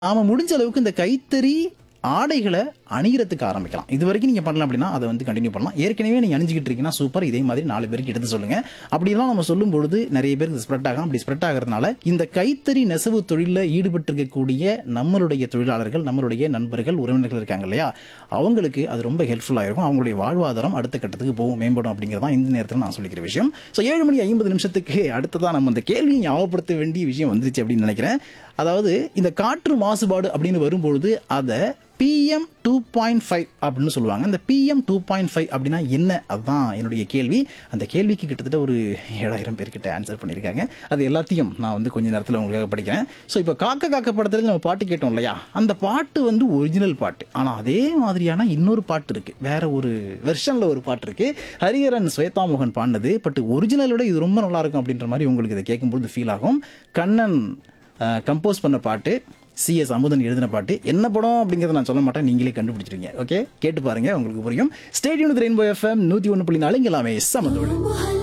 நாம முடிஞ்ச அளவுக்கு இந்த கைத்தறி ஆடைகளை அணிகிறதுக்கு ஆரம்பிக்கலாம் இது வரைக்கும் நீங்கள் பண்ணலாம் அப்படின்னா அதை வந்து கண்டினியூ பண்ணலாம் ஏற்கனவே நீங்கள் அணிஞ்சிக்கிட்டு இருக்கீங்கன்னா சூப்பர் இதே மாதிரி நாலு பேருக்கு எடுத்து சொல்லுங்க அப்படிலாம் நம்ம சொல்லும் பொழுது நிறைய பேருக்கு ஸ்ப்ரெட் ஆகும் அப்படி ஸ்ப்ரெட் ஆகிறதுனால இந்த கைத்தறி நெசவு தொழிலில் ஈடுபட்டிருக்கக்கூடிய நம்மளுடைய தொழிலாளர்கள் நம்மளுடைய நண்பர்கள் உறவினர்கள் இருக்காங்க இல்லையா அவங்களுக்கு அது ரொம்ப ஹெல்ப்ஃபுல்லாக இருக்கும் அவங்களுடைய வாழ்வாதாரம் அடுத்த கட்டத்துக்கு போகும் மேம்படும் அப்படிங்கிறது தான் இந்த நேரத்தில் நான் சொல்லிக்கிற விஷயம் ஸோ ஏழு மணி ஐம்பது நிமிஷத்துக்கு அடுத்ததான் நம்ம அந்த கேள்வியை ஞாபகப்படுத்த வேண்டிய விஷயம் வந்துருச்சு அப்படின்னு நினைக்கிறேன் அதாவது இந்த காற்று மாசுபாடு அப்படின்னு வரும்பொழுது அதை பிஎம் டூ பாயிண்ட் ஃபைவ் அப்படின்னு சொல்லுவாங்க இந்த பிஎம் டூ பாயிண்ட் ஃபைவ் அப்படின்னா என்ன அதுதான் என்னுடைய கேள்வி அந்த கேள்விக்கு கிட்டத்தட்ட ஒரு ஏழாயிரம் பேர்கிட்ட ஆன்சர் பண்ணியிருக்காங்க அது எல்லாத்தையும் நான் வந்து கொஞ்ச நேரத்தில் உங்களுக்காக படிக்கிறேன் ஸோ இப்போ காக்க காக்க படத்துல நம்ம பாட்டு கேட்டோம் இல்லையா அந்த பாட்டு வந்து ஒரிஜினல் பாட்டு ஆனால் அதே மாதிரியான இன்னொரு பாட்டு இருக்கு வேற ஒரு வெர்ஷனில் ஒரு பாட்டு இருக்கு ஹரிஹரன் ஸ்வேதா மோகன் பாடினது பட் ஒரிஜினலோட இது ரொம்ப நல்லா இருக்கும் அப்படின்ற மாதிரி உங்களுக்கு இதை கேட்கும்போது ஃபீல் ஆகும் கண்ணன் கம்போஸ் பண்ண பாட்டு சிஎஸ் அமுதன் எழுதின பாட்டு என்ன படம் அப்படிங்கிறத நான் சொல்ல மாட்டேன் நீங்களே கண்டுபிடிச்சிருங்க ஓகே கேட்டு பாருங்க உங்களுக்கு புரியும் ஸ்டேடியம் ரெயின்போ எஃப்எம் நூற்றி ஒன்று புள்ளி நாலு இங்கே எல்லாமே சமத்தோடு